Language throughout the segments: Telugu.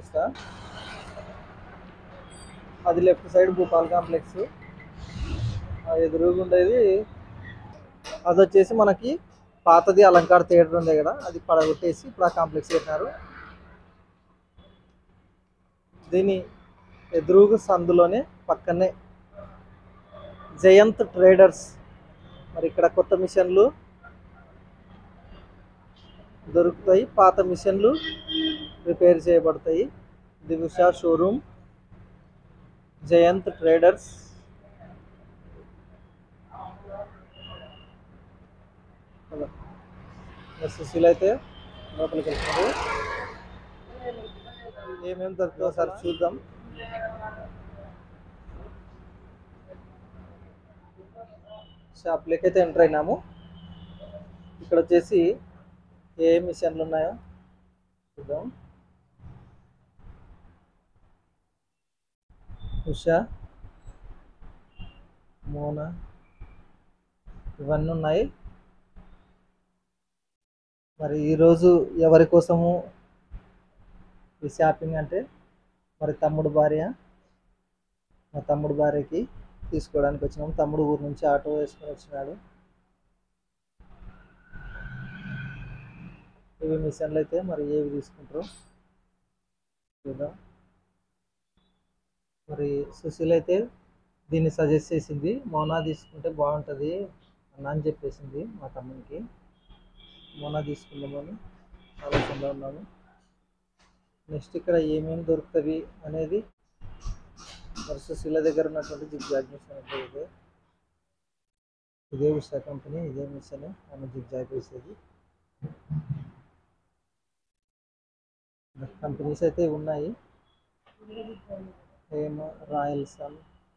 చూపిస్తా అది లెఫ్ట్ సైడ్ భూపాల్ కాంప్లెక్స్ ఆ ఎదురుగా ఉండేది అది వచ్చేసి మనకి పాతది అలంకార్ థియేటర్ ఉంది కదా అది పడగొట్టేసి ఇప్పుడు ఆ కాంప్లెక్స్ పెట్టినారు దీని ఎదురుగా సందులోనే పక్కనే జయంత్ ట్రేడర్స్ మరి ఇక్కడ కొత్త మిషన్లు దొరుకుతాయి పాత మిషన్లు రిపేర్ చేయబడతాయి ఇది ఉషా షోరూమ్ జయంత్ ట్రేడర్స్ కదా. మరి సుశీల్ అయితే లోపలికి వెళ్తున్నారు ఏమేమి దొరుకుతుందో ఒకసారి చూద్దాం షాప్లోకి అయితే ఎంటర్ అయినాము ఇక్కడ వచ్చేసి ఏ ఏ మిషన్లు ఉన్నాయో చూద్దాం ఉషా మోనా ఇవన్నీ ఉన్నాయి మరి ఈరోజు ఎవరి కోసము ఈ షాపింగ్ అంటే మరి తమ్ముడు భార్య మా తమ్ముడు భార్యకి తీసుకోవడానికి వచ్చినాం తమ్ముడు ఊరు నుంచి ఆటో వేసుకొని వచ్చినాడు ఇవి మిషన్లు అయితే మరి ఏవి తీసుకుంటారు చూద్దాం మరి సుశీల్ అయితే దీన్ని సజెస్ట్ చేసింది మోనా తీసుకుంటే బాగుంటుంది అన్న అని చెప్పేసింది మా తమ్మునికి మోనా తీసుకుందామని ఆలోచనలో ఉన్నాము నెక్స్ట్ ఇక్కడ ఏమేమి దొరుకుతుంది అనేది మరి సుశీల దగ్గర ఉన్నటువంటి జిగ్జాగ్ మిషన్ అంటే ఇదే ఇదే ఉషా కంపెనీ ఇదే మిషన్ ఆమె జిగ్జాగ్ వేసేది కంపెనీస్ అయితే ఉన్నాయి ఏమో రాయల్ సన్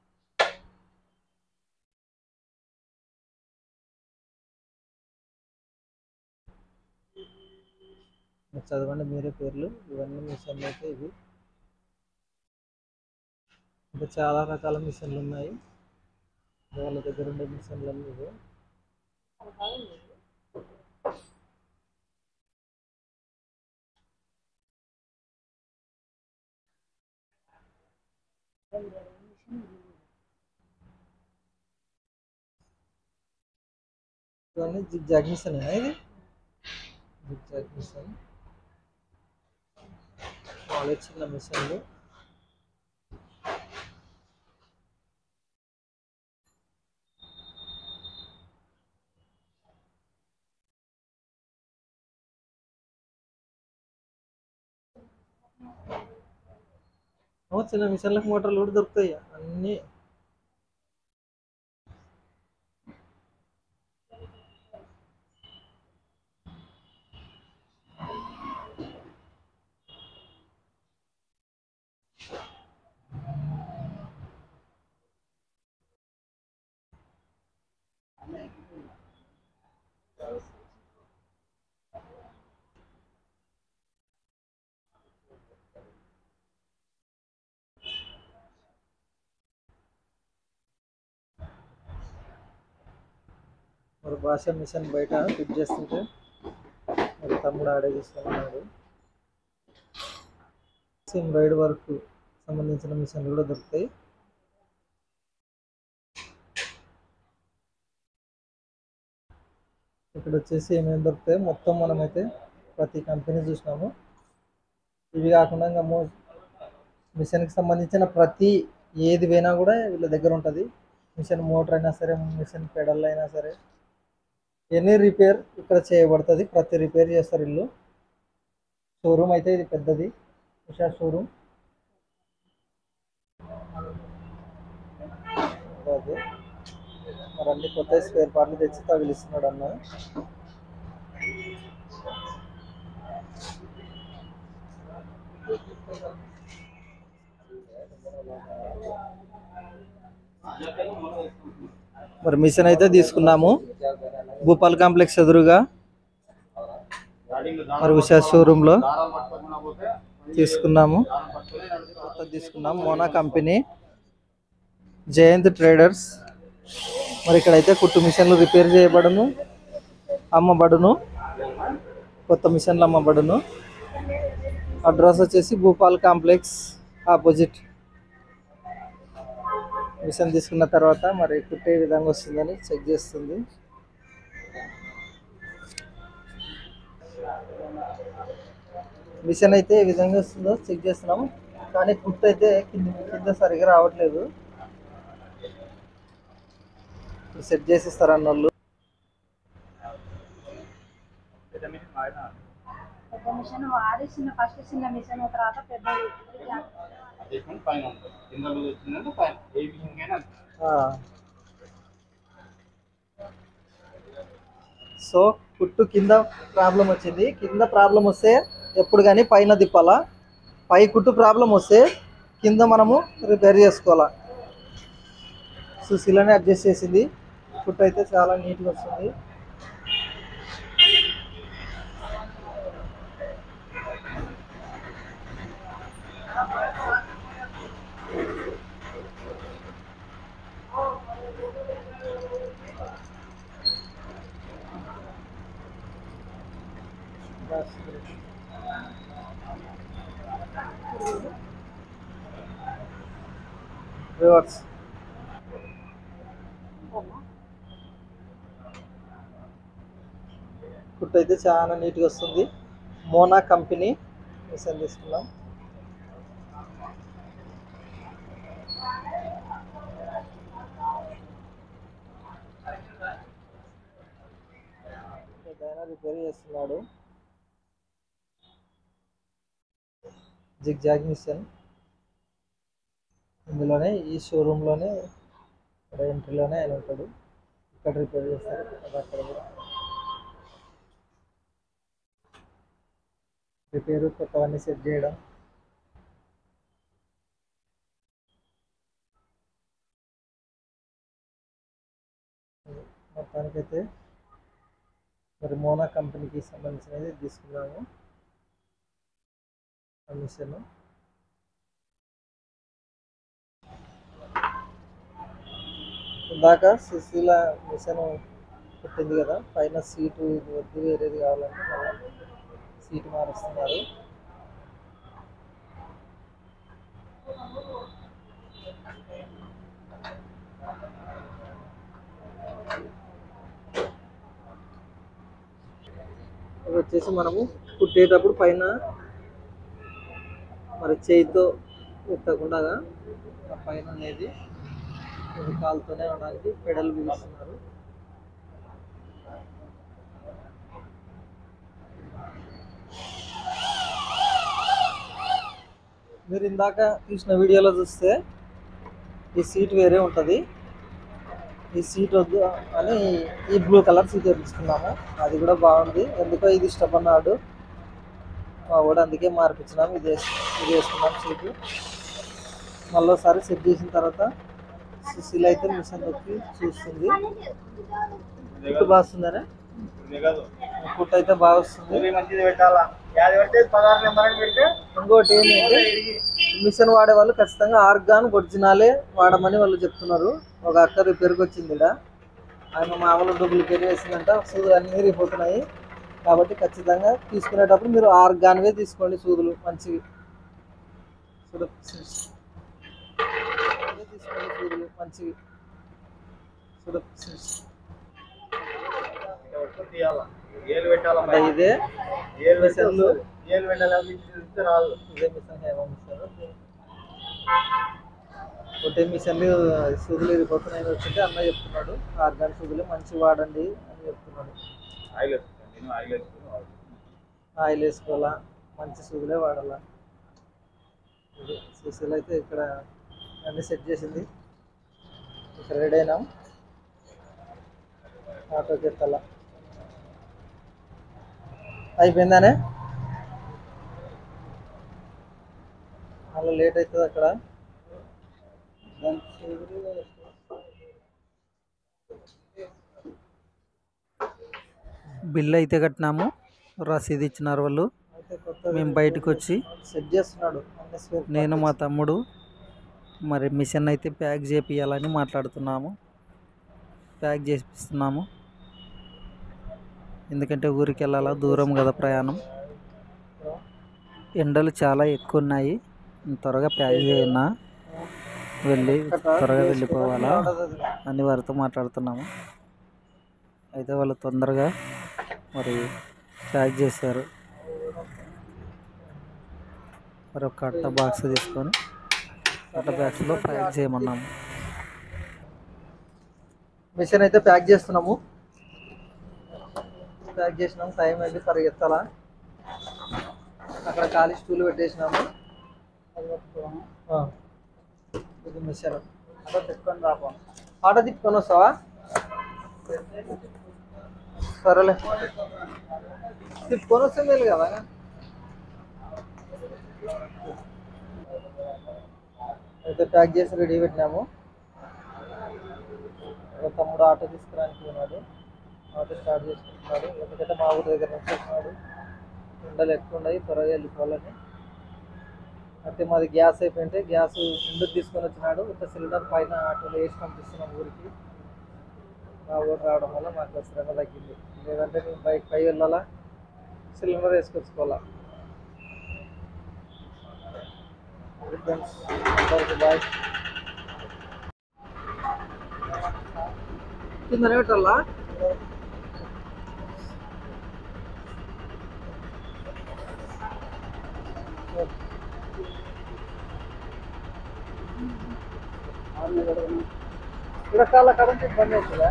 మీరు చదవండి మీరే పేర్లు ఇవన్నీ మిషన్లు అయితే ఇవి ఇంకా చాలా రకాల మిషన్లు ఉన్నాయి వాళ్ళ దగ్గర ఉండే మిషన్లు అన్నీ ఇవే ఇవన్నీ జిగ్జాగ్ మిషన్ ఇది జిగ్జాగ్ మిషన్ వాళ్ళే చిన్న మిషన్లు ఓ, చిన్న మిషన్లకు మోటార్లు కూడా దొరుకుతాయి అన్నీ మరి భాష మిషన్ బయట ఫిట్ చేస్తుంటే మరి తమ్ముడు ఆడే తీసుకున్నాడు ఎంబ్రాయిడ్ వర్క్ సంబంధించిన మిషన్లు కూడా దొరుకుతాయి ఇక్కడ వచ్చేసి ఏమేమి దొరుకుతాయి మొత్తం మనమైతే ప్రతి కంపెనీ చూసినాము ఇవి కాకుండా ఇంకా మో మిషన్కి సంబంధించిన ప్రతి ఏది పోయినా కూడా వీళ్ళ దగ్గర ఉంటుంది మిషన్ మోటార్ అయినా సరే మిషన్ పెడల్ అయినా సరే ఎనీ రిపేర్ ఇక్కడ చేయబడుతుంది ప్రతి రిపేర్ చేస్తారు ఇల్లు షోరూమ్ అయితే ఇది పెద్దది ఉషా షోరూమ్ అదే మరి అన్ని కొత్త స్పేర్ పార్ట్లు తెచ్చి తగిలిస్తున్నాడు అన్న మరి మిషన్ అయితే తీసుకున్నాము భూపాల్ కాంప్లెక్స్ ఎదురుగా మరి ఉషా షోరూంలో తీసుకున్నాము కొత్తది తీసుకున్నాము మోనా కంపెనీ జయంత్ ట్రేడర్స్ మరి ఇక్కడైతే కుట్టు మిషన్లు రిపేర్ చేయబడును అమ్మబడును కొత్త మిషన్లు అమ్మబడును అడ్రస్ వచ్చేసి భూపాల్ కాంప్లెక్స్ ఆపోజిట్ మిషన్ తీసుకున్న తర్వాత మరి కుట్టే విధంగా వస్తుందని చెక్ చేస్తుంది మిషన్ అయితే ఏ విధంగా వస్తుందో చెక్ చేస్తున్నాము కానీ కుట్టు అయితే కింద కింద సరిగా రావట్లేదు సెట్ చేసిస్తారు అన్న వాళ్ళు పెద్ద మిషన్ వాడి చిన్న ఫస్ట్ చిన్న మిషన్ తర్వాత పెద్దది అడ్జస్ట్మెంట్ పైన ఉంటుంది కింద లూజ్ వచ్చిందంటే పైన ఏ విషయంకైనా అంతే. ఆ. సో కుట్టు కింద ప్రాబ్లం వచ్చింది కింద ప్రాబ్లం వస్తే ఎప్పుడు కానీ పైన తిప్పాలా పై కుట్టు ప్రాబ్లం వస్తే కింద మనము రిపేర్ చేసుకోవాలా సుశీలనే అడ్జస్ట్ చేసింది కుట్టు అయితే చాలా నీట్గా వస్తుంది రివర్స్ కుట్టు అయితే చాలా నీట్గా వస్తుంది మోనా కంపెనీ మిషన్ తీసుకున్నాం ఏదైనా రిపేర్ చేస్తున్నాడు జిగ్ జాగ్ మిషన్ ఇందులోనే ఈ షోరూంలోనే ఇక్కడ ఎంట్రీలోనే ఆయన ఉంటాడు ఇక్కడ రిపేర్ చేస్తారు అది అక్కడ కూడా రిపేరు కొత్తవన్నీ సెట్ చేయడం మొత్తానికైతే మరి మోనా కంపెనీకి సంబంధించినది తీసుకున్నాము ఆ మిషన్ ఇందాక సుశీల మిషన్ పుట్టింది కదా పైన సీటు ఇది వద్దు వేరేది కావాలంటే మళ్ళీ సీటు మారుస్తున్నారు ఇది వచ్చేసి మనము కుట్టేటప్పుడు పైన మరి చేయితో ఎత్తకుండా ఆ పైన అనేది ఇది కాలుతోనే ఉండడానికి పెడల్ బిగిస్తున్నారు మీరు ఇందాక చూసిన వీడియోలో చూస్తే ఈ సీట్ వేరే ఉంటుంది ఈ సీట్ వద్దు అని ఈ బ్లూ కలర్ సీట్ తీసుకున్నాము అది కూడా బాగుంది ఎందుకో ఇది ఇష్టపడినాడు మా కూడా అందుకే మార్పించినాము ఇది వేసు ఇది వేసుకున్నాం సీటు మళ్ళీ ఒకసారి సెట్ చేసిన తర్వాత సుశీల్ అయితే మిషన్ నొక్కి చూస్తుంది కుట్టు బాగా వస్తుందనే ఇదే కాదు. కుట్టు అయితే బాగా వస్తుంది ఇది మంచిది పెట్టాలా యాది పెడితే పదహారు నెంబర్ అని పెడితే ఇంకోటి ఏంటంటే మిషన్ వాడే వాళ్ళు ఖచ్చితంగా ఆర్గాన్ ఒరిజినాలే వాడమని వాళ్ళు చెప్తున్నారు ఒక అక్క రిపేర్కి వచ్చింది ఈడ ఆమె మామూలు డూప్లికేట్ వేసిందంట సూదులు అన్నీ రిపోతున్నాయి కాబట్టి ఖచ్చితంగా తీసుకునేటప్పుడు మీరు ఆర్గాన్వే తీసుకోండి సూదులు మంచివి చూడు. అవే తీసుకోండి సూదులు మంచివి చూడు. ఇట్లా పట్టుకొని తీయాలా ఏలు పెట్టాలా అంటే ఇదే ఏలు పెడితే మిషన్లు. వస్తుంది. ఏలు పెట్టాలి ఇస్తే రాదు ఇదే మిషన్ హేమ మిషన్ ఒకటే మిషన్లు సూదులు ఇరిపోతున్నాయని వచ్చింటే అన్న చెప్తున్నాడు ఆర్గాన్ సూదులు మంచి వాడండి అని చెప్తున్నాడు ఆయిల్ వేసుకుంటాను నేను ఆయిల్ వేసుకుని వాడు. ఆయిల్ వేసుకోవాలా మంచి సూదులే వాడాలా ఇది సుశీల్ అయితే ఇక్కడ అన్ని సెట్ చేసింది ఇక్కడ రెడీ అయినాం ఆటోకి ఎత్తాలా అయిపోయిందానే మళ్ళీ లేట్ అవుతుంది అక్కడ దాని సూదులు బిల్ అయితే కట్టినాము రసీదు ఇచ్చినారు వాళ్ళు మేము బయటకు వచ్చి సెట్ చేస్తున్నాడు అన్ని spare parts. నేను మా తమ్ముడు మరి మిషన్ అయితే ప్యాక్ చేపియాలని మాట్లాడుతున్నాము ప్యాక్ చేపిస్తున్నాము ఎందుకంటే ఊరికి వెళ్ళాలా దూరం కదా ప్రయాణం ఎండలు చాలా ఎక్కువ ఉన్నాయి త్వరగా ప్యాక్ చేయన్నా వెళ్ళి త్వరగా వెళ్ళిపోవాలా అని వారితో మాట్లాడుతున్నాము అయితే వాళ్ళు తొందరగా మరి ప్యాక్ చేశారు మరి ఒక కట్ట బాక్స్ తీసుకొని కట్ట బాక్స్లో ప్యాక్ చేయమన్నాము మిషన్ అయితే ప్యాక్ చేస్తున్నాము ప్యాక్ చేసినాము టైం అయింది పరిగెత్తాలా అక్కడ ఖాళీ స్టూల్ పెట్టేసినాము ఆ. ఇది మిషన్ ఆటో తిప్పుకొని రాపా ఆటో తిప్పుకొని వస్తావా సరేలే తిప్పుకొని వస్తే మేలు కదా అయితే ప్యాక్ చేసి రెడీ పెట్టినాము ఒక తమ్ముడు ఆటో తీసుకురానికి ఉన్నాడు ఆటో స్టార్ట్ చేసుకుంటున్నాడు ఎందుకంటే మా ఊరి దగ్గర నుంచి వచ్చినాడు ఎండలు ఎక్కువ ఉన్నాయి త్వరగా వెళ్ళిపోవాలని అయితే మాది గ్యాస్ అయిపోయింటే గ్యాస్ ముందుకు తీసుకొని వచ్చినాడు ఒక సిలిండర్ పైన ఆటోలో వేసి పంపిస్తున్నాం ఊరికి మా ఊరు రావడం వల్ల మాకు శ్రమ తగ్గింది లేదంటే మేము బైక్ పై వెళ్ళాలా సిలిండర్ వేసుకొచ్చుకోవాలా ఫ్రెండ్స్ అందరికీ బాయ్ కింద పెట్టాలా ఇక్కడ కాళ్ళ కరెంట్ ఇబ్బంది అవుతుందా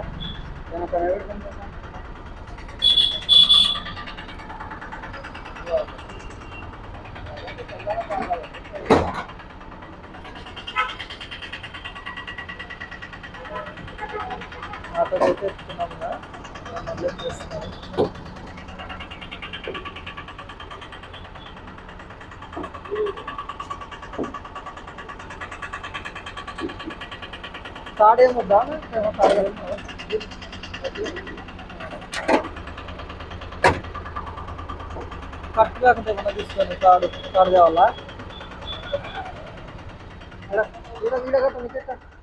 ఆటో అయితే ఎత్తుకున్నాం కదా మళ్ళీ చేస్తున్నాను తాడేమొద్దా కరెక్ట్ కాకుండా ఏమన్నా తీసుకొని తాడు తాడు కావాలా ఈడ ఈడ కట్ట